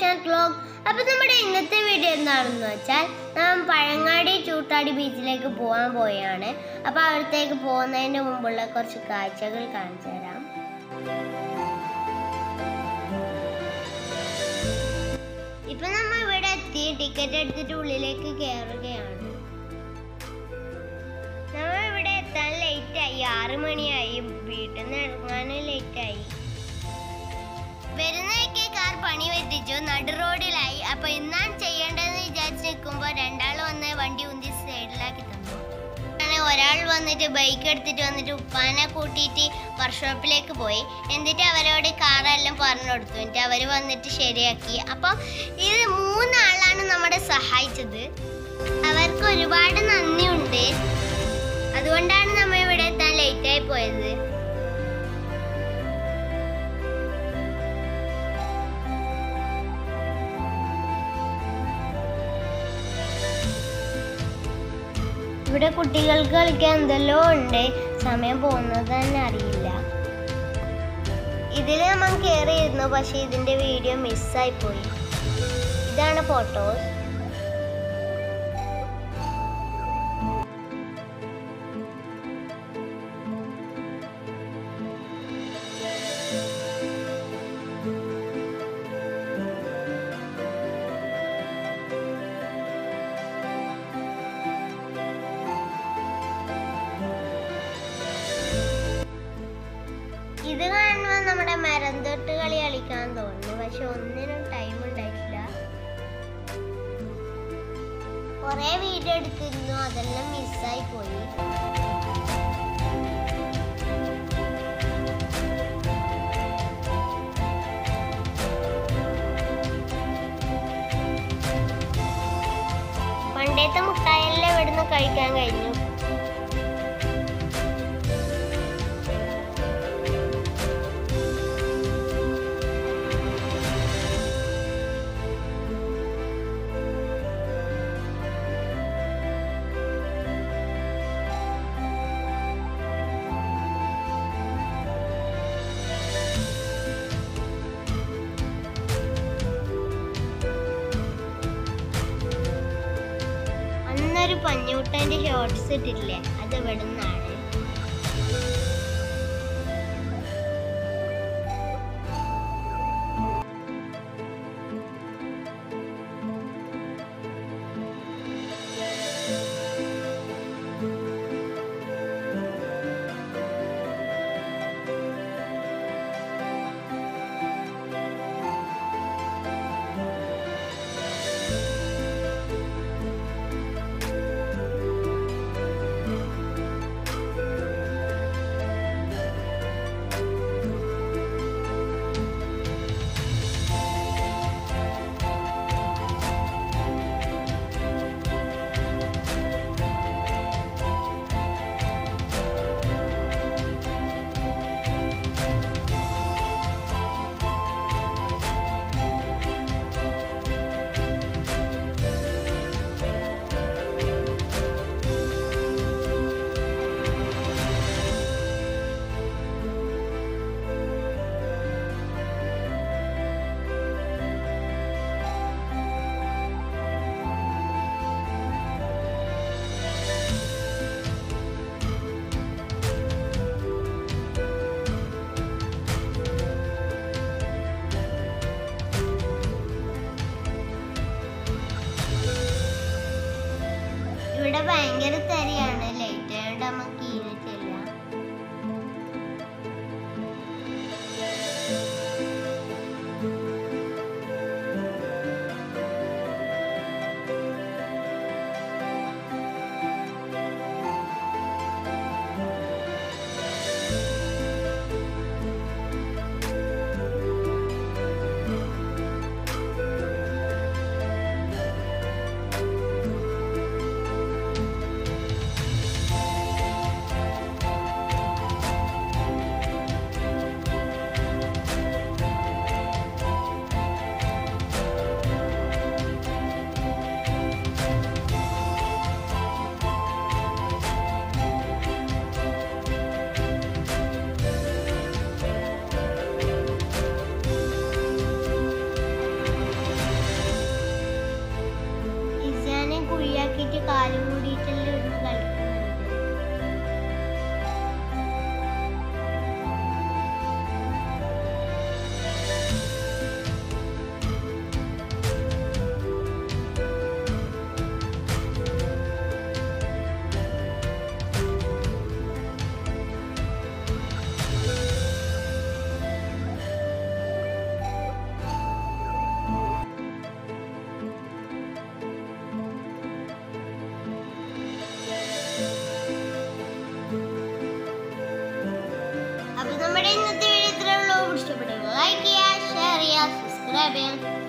Nishant vlog അപ്പൊ നമ്മുടെ ഇന്നത്തെ വീഡിയോ എന്താണെന്ന് വെച്ചാൽ നാം പഴങ്ങാടി ചൂട്ടാടി ബീച്ചിലേക്ക് പോകാൻ പോയാണ് അപ്പൊ അവിടത്തേക്ക് പോകുന്നതിന് മുമ്പുള്ള കുറച്ച് കാഴ്ചകൾ കാണിച്ചു തരാം ഇപ്പൊ നമ്മൾ ഇവിടെ എത്തി ടിക്കറ്റ് എടുത്തിട്ട് ഉള്ളിലേക്ക് കയറുകയാണ് നമ്മൾ ഇവിടെ എത്താൻ ലേറ്റ് ആയി ആറ് മണിയായി വീട്ടിൽ നിന്ന് ഇറങ്ങാനും ലേറ്റ് ആയി വരുന്നതൊക്കെ കാർ പണി പറ്റിച്ചു നടു റോഡിലായി അപ്പൊ എന്നാണ് ചെയ്യേണ്ടതെന്ന് വിചാരിച്ച് നിൽക്കുമ്പോ രണ്ടാൾ വന്ന് വണ്ടി ഉന്തി സൈഡിലാക്കി തന്നു അങ്ങനെ ഒരാൾ വന്നിട്ട് ബൈക്ക് എടുത്തിട്ട് വന്നിട്ട് ഉപ്പാനെ കൂട്ടിയിട്ട് വർക്ക്ഷോപ്പിലേക്ക് പോയി എന്നിട്ട് അവരോട് കാറെല്ലാം പറഞ്ഞു കൊടുത്തു എന്നിട്ട് അവർ വന്നിട്ട് ശരിയാക്കി അപ്പം ഇത് മൂന്നാളാണ് നമ്മളെ സഹായിച്ചത് അവർക്ക് ഒരുപാട് നന്ദിയുണ്ട് അതുകൊണ്ടാണ് നമ്മൾ ഇവിടെ എത്താൻ ലേറ്റ് ആയി പോയത് ഇവിടെ കുട്ടികൾക്ക് കളിക്കാൻ എന്തെല്ലോ ഉണ്ട് സമയം പോകുന്നത് തന്നെ അറിയില്ല ഇതിൽ നമ്മൾ കയറിയിരുന്നു പക്ഷെ ഇതിന്റെ വീഡിയോ മിസ്സായി പോയി ഇതാണ് ഫോട്ടോസ് ഇത് കാണുമ്പോൾ നമ്മുടെ മരം തൊട്ട് കളി കളിക്കാൻ തോന്നുന്നു പക്ഷെ ഒന്നിനും ടൈം ഉണ്ടായിട്ടില്ല കൊറേ വീഡിയോ എടുത്തിരുന്നു അതെല്ലാം മിസ്സായി പോയി പണ്ടത്തെ മുട്ടായെല്ലാം ഇവിടുന്ന് കഴിക്കാൻ കഴിഞ്ഞു അന്നൊരു പഞ്ഞൂട്ടന്റെ ഷോർട്സ് ഇട്ടില്ലേ അത് ഇവിടുന്നാണ് ഇവിടെ ഭയങ്കര തരിയാണ് ലൈറ്റ് ആയതുകൊണ്ട് നമുക്ക് ഈനിട്ടില്ല കുഴിയാക്കിയിട്ട് കാലും കൂടിയിട്ടല്ലേ ഇരുന്ന് കളിക്കുന്നത് അപ്പൊ നമ്മുടെ ഇന്നത്തെ വീഡിയോ ഇത്രേ ഉള്ളൂ ഇഷ്ടപ്പെട്ടെങ്കിൽ ലൈക്ക് ചെയ്യുക ഷെയർ ചെയ്യുക സബ്സ്ക്രൈബ് ചെയ്യുക